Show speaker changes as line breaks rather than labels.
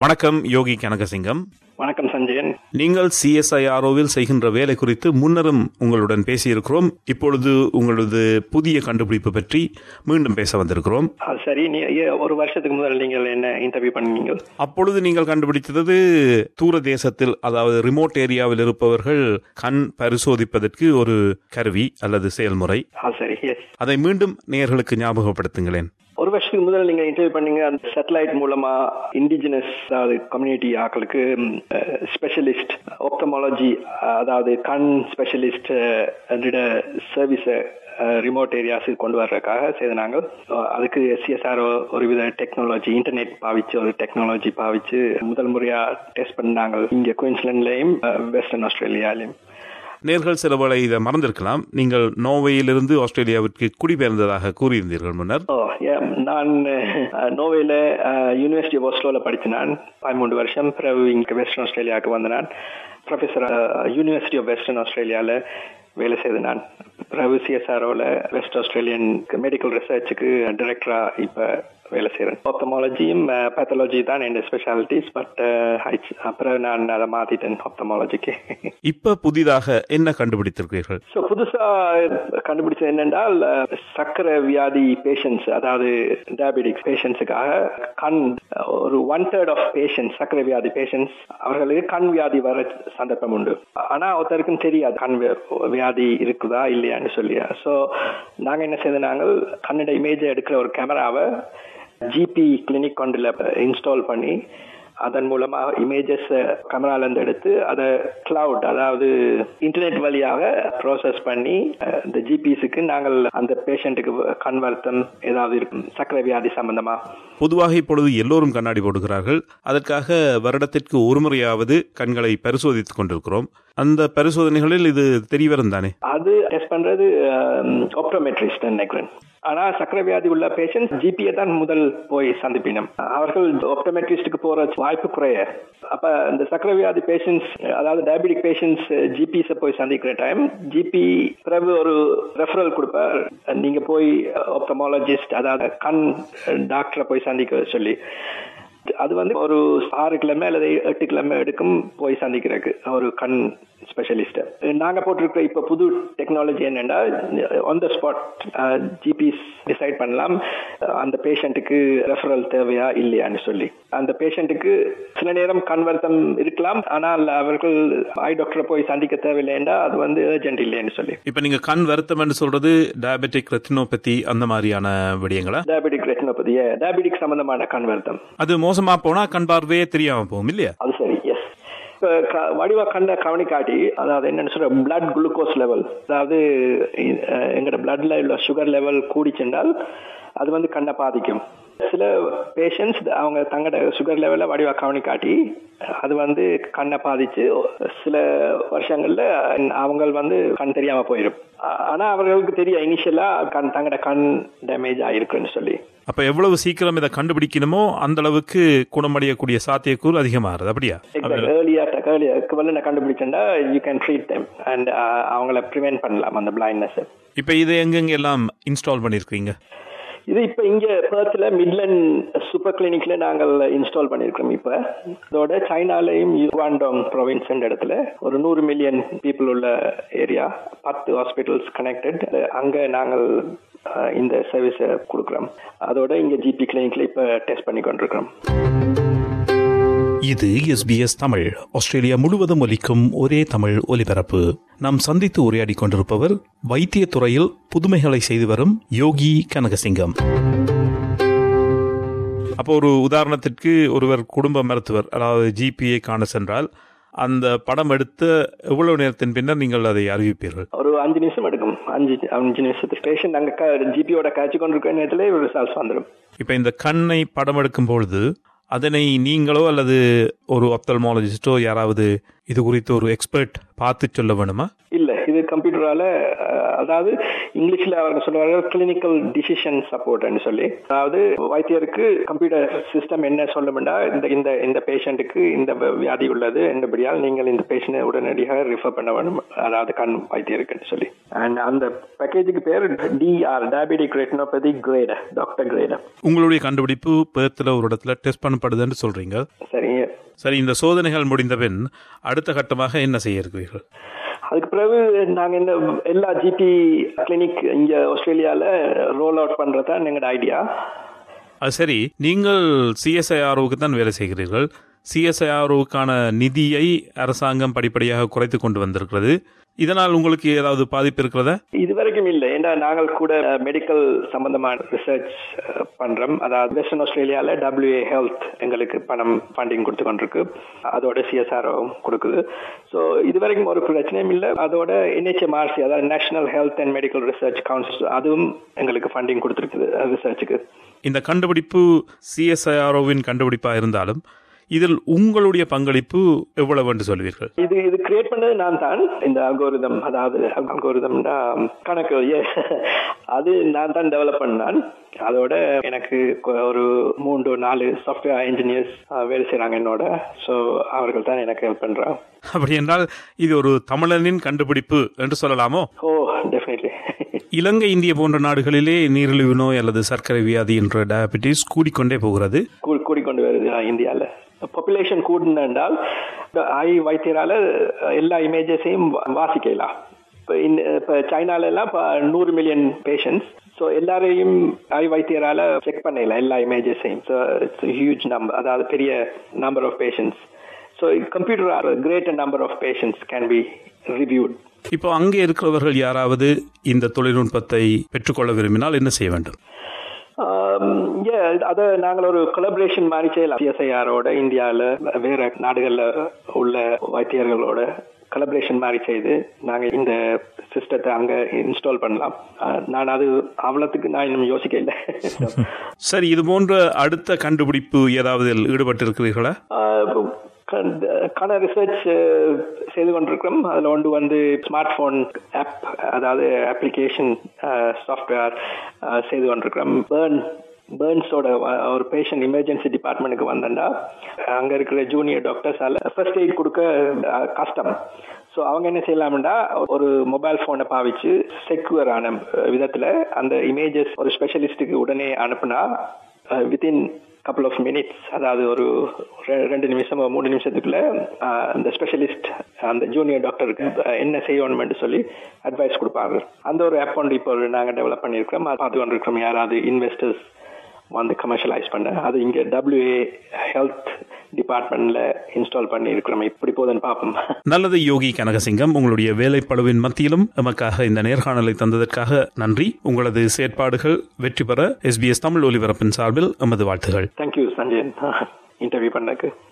வணக்கம் யோகி கனகசிங்கம்
வணக்கம் சஞ்சயன்
நீங்கள் சிஎஸ்ஐஆர்ஓவில் செய்கின்ற வேலை குறித்து முன்னரும் உங்களுடன் பேசியிருக்கிறோம் இப்பொழுது உங்களது புதிய கண்டுபிடிப்பு பற்றி மீண்டும் பேச வந்திருக்கிறோம்
அது சரி நீ ஏ- ஒரு வருஷத்துக்கு முதல் நீங்கள் என்ன இன்டர்வியூ பண்ணீங்க
அப்பொழுது நீங்கள் கண்டுபிடித்தது தூர தேசத்தில் அதாவது ரிமோட் ஏரியாவில் இருப்பவர்கள் கண் பரிசோதிப்பதற்கு ஒரு கருவி அல்லது செயல்முறை
அது சரி எஸ்
அதை மீண்டும் நேயர்களுக்கு ஞாபகப்படுத்துங்களேன்
ஒரு வருஷத்துக்கு முதல் நீங்க இன்டர்வியூ பண்ணீங்க அந்த சேட்டலைட் மூலமா இண்டிஜினஸ் அதாவது கம்யூனிட்டி ஆக்களுக்கு ஸ்பெஷலிஸ்ட் ஆப்தமாலஜி அதாவது கண் ஸ்பெஷலிஸ்ட் சர்வீஸை ரிமோட் ஏரியாஸுக்கு கொண்டு வர்றதுக்காக செய்தாங்க அதுக்கு சிஎஸ்ஆர் ஒரு வித டெக்னாலஜி இன்டர்நெட் பாவிச்சு ஒரு டெக்னாலஜி பாவிச்சு முதல் முறையா டெஸ்ட் பண்ணாங்க இங்க குயின்ஸ்லாண்ட்லயும் வெஸ்டர்ன் ஆஸ்திரேலியாலையும்
நேர்கள் சில வேளை இதை மறந்திருக்கலாம் நீங்கள் நோர்வேயிலிருந்து ஆஸ்திரேலியாவிற்கு குடிபெயர்ந்ததாக கூறியிருந்தீர்கள் முன்னர்
ஓ yeah, நான் அஹ், நோவேல யூனிவர்சிட்டி ஆஃப் ஆஸ்ட்ரோல படித்தேன் நான் பதிமூன்று வருஷம் பிறகு இங்கே வெஸ்டர்ன் ஆஸ்திரேலியாவுக்கு வந்தேன் நான் ப்ரொஃபஸர் யூனிவர்சிட்டி ஆஃப் வெஸ்டர்ன் ஆஸ்திரேலியாவில் வேலை செய்தேன் நான் பிறகு சிஎஸ்ஆர்ஓவில் வெஸ்ட் ஆஸ்திரேலியன் மெடிக்கல் ரிசர்ச்சுக்கு டைரக்டராக இப்போ வேலை செய்கிறேன் ஆப்தமாலஜியும் பேத்தாலஜி தான் என் ஸ்பெஷாலிட்டிஸ் பட் அப்புறம் நான் அதை மாற்றிட்டேன் ஆப்தமாலஜிக்கு
இப்ப புதிதாக என்ன கண்டுபிடித்திருக்கிறீர்கள்
ஸோ புதுசா கண்டுபிடிச்சது என்னென்றால் அஹ், சர்க்கரை வியாதி பேஷண்ட்ஸ் அதாவது டயபெட்டிக்ஸ் பேஷண்ட்ஸுக்காக கண் ஒரு ஒன் தேர்ட் ஆஃப் பேஷண்ட்ஸ் சர்க்கரை வியாதி பேஷண்ட்ஸ் அவர்களுக்கு கண் வியாதி வர சந்தர்ப்பம் உண்டு ஆனா ஒருத்தருக்கும் தெரியாது கண் வி- வியாதி இருக்குதா இல்லையான்னு சொல்லி ஸோ நாங்க என்ன செய்த நாங்கள் கண்ணோட இமேஜை எடுக்கிற ஒரு கேமராவை ஜிபி கிளினிக் கொண்டுல இன்ஸ்டால் பண்ணி அதன் மூலமா இமேஜஸ் கேமரால இருந்து எடுத்து அதை கிளவுட் அதாவது இன்டர்நெட் வழியாக ப்ராசஸ் பண்ணி அஹ், இந்த ஜிபிஸுக்கு நாங்கள் அந்த பேஷண்ட்டுக்கு கண் வருத்தம் ஏதாவது இருக்கும் சர்க்கரை வியாதி சம்பந்தமா
பொதுவாக இப்பொழுது எல்லோரும் கண்ணாடி போடுகிறார்கள் அதற்காக வருடத்திற்கு ஒரு முறையாவது கண்களை பரிசோதித்துக் கொண்டிருக்கிறோம் அந்த பரிசோதனைகளில் இது தெரியவரும் தானே
அது டெஸ்ட் பண்றது ஆப்டோமெட்ரிஸ்ட் நினைக்கிறேன் ஆனா சர்க்கரை வியாதி உள்ள பேஷண்ட் ஜிபியை தான் முதல் போய் சந்திப்பினம் அவர்கள் ஆப்டோமெட்ரிஸ்டுக்கு போற வாய்ப்பு குறைய அப்ப இந்த சர்க்கரை வியாதி பேஷண்ட்ஸ் அதாவது டயபெட்டிக் பேஷண்ட்ஸ் ஜிபிஸை போய் சந்திக்கிற டைம் ஜிபி பிறகு ஒரு ரெஃபரல் கொடுப்பார் நீங்க போய் ஆப்டமாலஜிஸ்ட் அதாவது கண் டாக்டரை போய் சந்திக்க சொல்லி அது வந்து ஒரு ஆறு கிழமை அல்லது எட்டு கிழமை எடுக்கும் போய் சந்திக்கிறதுக்கு ஒரு கண் ஸ்பெஷலிஸ்ட் நாங்க போட்டிருக்கிற இப்ப புது டெக்னாலஜி என்னன்னா on the spot GPs decide பண்ணலாம் அந்த பேஷண்ட்டுக்கு ரெஃபரல் தேவையா இல்லையான்னு சொல்லி அந்த பேஷண்ட்டுக்கு சில நேரம் கண் வருத்தம் இருக்கலாம் ஆனால் அவர்கள் ஐ டாக்டரை போய் சந்திக்க தேவையில்லைன்னா அது வந்து ஏர்ஜென்ட் இல்லைன்னு சொல்லி
இப்ப நீங்க கண் வருத்தம் என்று சொல்றது டயபெட்டிக் ரெட்டினோபதி அந்த மாதிரியான விடயங்களா
டயபெட்டிக் ரெட்டினோபதி டயபெட்டிக் சம்பந்தமான கண் வருத்தம்
அது மோசமா போனா கண் பார்வையே தெரியாம போகும் இல்லையா
அது சரி எஸ் இப்ப க- வடிவா கண்ட கவனிக்காட்டி அதாவது என்னன்னு சொல்ற பிளட் குளுக்கோஸ் லெவல் அதாவது அஹ், எங்கட பிளட்ல உள்ள சுகர் லெவல் கூடிச்சென்றால் அது வந்து கண்ணை பாதிக்கும் சில பேஷண்ட்ஸ் அவங்க தங்களோட சுகர் லெவலை வடிவா கவனிக்காட்டி அது வந்து கண்ணை பாதிச்சு சில வருஷங்கள்ல அவங்க வந்து கண் தெரியாம போயிடும் ஆ- ஆனா அவர்களுக்கு தெரியும் இனிஷியலா கண் தங்களோட கண் டேமேஜ் ஆயிருக்குன்னு சொல்லி
அப்ப எவ்வளவு சீக்கிரம் இதை கண்டுபிடிக்கணுமோ அந்த அளவுக்கு குணமடையக்கூடிய சாத்தியக்கூறு அதிகமாகுது அப்படியா
ஏர்லியா ஏர்லியாக்கு வந்து நான் கண்டுபிடிச்சேன்டா you can treat them and அவங்கள ப்ரிவென்ட் பண்ணலாம் அந்த பிளைண்ட்னஸ்
இப்ப இதை எங்கெங்க எல்லாம் இன்ஸ்டால் பண்ணிருக்கீங்க
இது இப்ப இங்க பெர்த்ல மிட்லண்ட் சூப்பர் கிளினிக்ல நாங்கள் இன்ஸ்டால் பண்ணிருக்கோம் இப்ப இதோட சைனாலையும் யுவாண்டோங் ப்ரொவின்ஸ் இடத்துல ஒரு நூறு மில்லியன் பீப்புள் உள்ள ஏரியா பத்து ஹாஸ்பிட்டல்ஸ் கனெக்டட் அங்க நாங்கள் அஹ், இந்த சர்வீஸை கொடுக்குறோம் அதோட இங்க ஜிபி கிளினிக்ல இப்ப டெஸ்ட் பண்ணி கொண்டிருக்கிறோம்
இது எஸ்பிஎஸ் தமிழ் ஆஸ்திரேலியா முழுவதும் ஒலிக்கும் ஒரே தமிழ் ஒலிபரப்பு நாம் சந்தித்து உரையாடி கொண்டிருப்பவர் வைத்திய துறையில் புதுமைகளை செய்து வரும் யோகி கனகசிங்கம் அப்போ ஒரு உதாரணத்திற்கு ஒருவர் குடும்ப மருத்துவர் அதாவது ஜிபியை காண சென்றால் அந்த படம் எடுத்து எவ்வளவு நேரத்தின் பின்னர் நீங்கள் அதை அறிவிப்பீர்கள்
ஒரு அஞ்சு நிமிஷம் எடுக்கும் அஞ்சு அஞ்சு நிமிஷத்துக்கு பேஷண்ட் அங்க ஜிபியோட காய்ச்சி கொண்டிருக்கிற நேரத்துல ரிசல்ட்ஸ் வந்துடும்
இப்ப இந்த கண்ணை படம் எடுக்கும் பொழுது அதனை நீங்களோ அல்லது ஒரு அப்தல்மாலஜிஸ்டோ யாராவது இது குறித்து ஒரு எக்ஸ்பர்ட் பார்த்து சொல்ல வேணுமா
இல்ல இது கம்ப்யூட்டரால அஹ், அதாவது இங்கிலீஷ்ல அவங்க சொல்லுவாங்க கிளினிக்கல் டிசிஷன் சப்போர்ட்னு சொல்லி அதாவது வைத்தியருக்கு கம்ப்யூட்டர் சிஸ்டம் என்ன சொல்லுமெண்டா இந்த இந்த இந்த பேஷண்ட்டுக்கு இந்த வியாதி உள்ளது என்றபடியால் நீங்கள் இந்த பேஷண்ட்டை உடனடியாக ரிஃபர் பண்ண வேணும் அதாவது கண் வைத்தியருக்குன்னு சொல்லி அண்ட் அந்த பேக்கேஜுக்கு பேர் D R diabetic retinopathy grader doctor grader
உங்களுடைய கண்டுபிடிப்பு பேர்த்தில் ஒரு இடத்துல டெஸ்ட் பண்ணப்படுதுன்னு சொல்றீங்க
சரிங்க
சரி இந்த சோதனைகள் முடிந்த பின் அடுத்த கட்டமாக என்ன செய்ய இருக்கிறீர்கள்
அதுக்கு பிறகு நாங்க இந்த எல்லா ஜிபி கிளினிக் இங்க ஆஸ்திரேலியால ரோல் அவுட் பண்றதா எங்களோட ஐடியா
அது சரி நீங்கள் சிஎஸ்ஐஆர்ஓக்கு தான் வேலை செய்கிறீர்கள் சிஎஸ்ஐஆர்ஓக்கான நிதியை அரசாங்கம் படிப்படியாக குறைத்து கொண்டு வந்திருக்கிறது இதனால் உங்களுக்கு ஏதாவது பாதிப்பு இருக்கிறதா
இதுவரைக்கும் இல்லை ஏன்னா நாங்கள் கூட மெடிக்கல் சம்பந்தமான ரிசர்ச் பண்றோம் அதாவது வெஸ்டர்ன் ஆஸ்திரேலியால டபிள்யூஏ ஹெல்த் எங்களுக்கு பணம் ஃபண்டிங் கொடுத்து கொண்டிருக்கு அதோட சிஎஸ்ஆர்ஓ கொடுக்குது ஸோ இதுவரைக்கும் ஒரு பிரச்சனையும் இல்லை அதோட என்ஹெச்எம்ஆர்சி அதாவது national health and medical research council அதுவும் எங்களுக்கு ஃபண்டிங் கொடுத்துருக்குது ரிசர்ச்சுக்கு
இந்த கண்டுபிடிப்பு சிஎஸ்ஐஆர்ஓவின் கண்டுபிடிப்பாக இருந்தாலும் இதில் உங்களுடைய பங்களிப்பு எவ்வளவு என்று சொல்வீர்கள்
இது இது கிரியேட் பண்ணது நான் தான் இந்த அல்கோரிதம் அதாவது அல்கோரிதம்னா கணக்கு yeah. அது நான் தான் டெவலப் பண்ணான் அதோட எனக்கு கொ- ஒரு மூன்று நாலு சாஃப்ட்வேர் இன்ஜினியர்ஸ் வேலை செய்றாங்க என்னோட ஸோ அவர்கள் தான் எனக்கு ஹெல்ப் பண்றாங்க
அப்படி என்றால் இது ஒரு தமிழனின் கண்டுபிடிப்பு என்று சொல்லலாமோ
ஓ டெஃபினெட்லி
இலங்கை இந்திய போன்ற நாடுகளிலே நீரிழிவு நோய் அல்லது சர்க்கரை வியாதி என்ற டயபிட்டிஸ் கூடிக்கொண்டே போகிறது
கூடிக்கொண்டு வருது இந்தியாவில் பாப்புலேஷன் கூடுன என்றால் ஐ வைத்தியரால எல்லா இமேஜஸையும் வாசிக்கலாம் இப்போ இப்போ சைனால எல்லாம் இப்போ நூறு மில்லியன் பேஷண்ட்ஸ் ஸோ எல்லாரையும் ஐ வைத்தியரால செக் பண்ணலாம் எல்லா இமேஜஸையும் ஸோ இட்ஸ் ஹியூஜ் நம்பர் அதாவது பெரிய number of patients so computer grader number of patients can be reviewed
இப்போ அங்கே இருக்கிறவர்கள் யாராவது இந்த தொழில்நுட்பத்தை பெற்றுக்கொள்ள விரும்பினால் என்ன செய்ய வேண்டும்
அதை நாங்கள் ஒரு கொலபரேஷன் மாதிரி செய்யலாம் சிஎஸ்ஐஆரோட இந்தியாவில் வேற நாடுகளில் உள்ள வைத்தியர்களோட கொலபரேஷன் மாதிரி செய்து நாங்கள் இந்த சிஸ்டத்தை அங்கே இன்ஸ்டால் பண்ணலாம் அஹ், நான் அது அவ்வளோத்துக்கு நான் இன்னும் யோசிக்க இல்லை
சரி இது போன்ற அடுத்த கண்டுபிடிப்பு ஏதாவது ஈடுபட்டு இருக்கிறீர்களா
கன ரிசர்ச் செய்து கொண்டிருக்கிறோம் அதில் ஒன்று வந்து ஸ்மார்ட் ஃபோன் ஆப் அதாவது அப்ளிகேஷன் சாஃப்ட்வேர் செய்து கொண்டிருக்கிறோம் பேர்ன் பேர்ன்ஸோட ஒரு பேஷண்ட் எமர்ஜென்சி டிபார்ட்மெண்ட்டுக்கு வந்தேன்டா அங்கே இருக்கிற ஜூனியர் டாக்டர்ஸால ஃபர்ஸ்ட் எய்ட் கொடுக்க அஹ், கஷ்டம் ஸோ அவங்க என்ன செய்யலாம்டா ஒரு மொபைல் ஃபோனை பாவிச்சு செக்யூரான விதத்தில் அந்த இமேஜஸ் ஒரு ஸ்பெஷலிஸ்ட்டுக்கு உடனே அனுப்புனா வித்தின் கப்புள் ஆஃப் மினிட்ஸ் அதாவது ஒரு ரெ- ரெண்டு நிமிஷம் மூணு நிமிஷத்துக்குள்ள ஆஹ், அந்த ஸ்பெஷலிஸ்ட் அந்த ஜூனியர் டாக்டருக்கு என்ன செய்யணும்னு சொல்லி அட்வைஸ் கொடுப்பாங்க அந்த ஒரு ஆப் ஒன்று இப்போ நாங்கள் டெவலப் பண்ணியிருக்கிறோம் அது பார்த்து கொண்டிருக்கிறோம் யாராவது இன்வெஸ்டர்ஸ் வந்து கமர்ஷியலைஸ் பண்ண அது இங்கே டபிள்யூஏ ஹெல்த் டிபார்ட்மெண்ட்ல இன்ஸ்டால் பண்ணி இருக்கிறோம் இப்படி போதுன்னு பார்ப்போம்
நல்லது யோகி கனகசிங்கம் உங்களுடைய வேலைப்பளுவின் மத்தியிலும் எமக்காக இந்த நேர்காணலை தந்ததற்காக நன்றி உங்களது செயற்பாடுகள் வெற்றி பெற எஸ்பிஎஸ் தமிழ் ஒலிபரப்பின் சார்பில் எமது வாழ்த்துகள்
தேங்க்யூ சஞ்சயன் இன்டர்வியூ பண்ணக்கு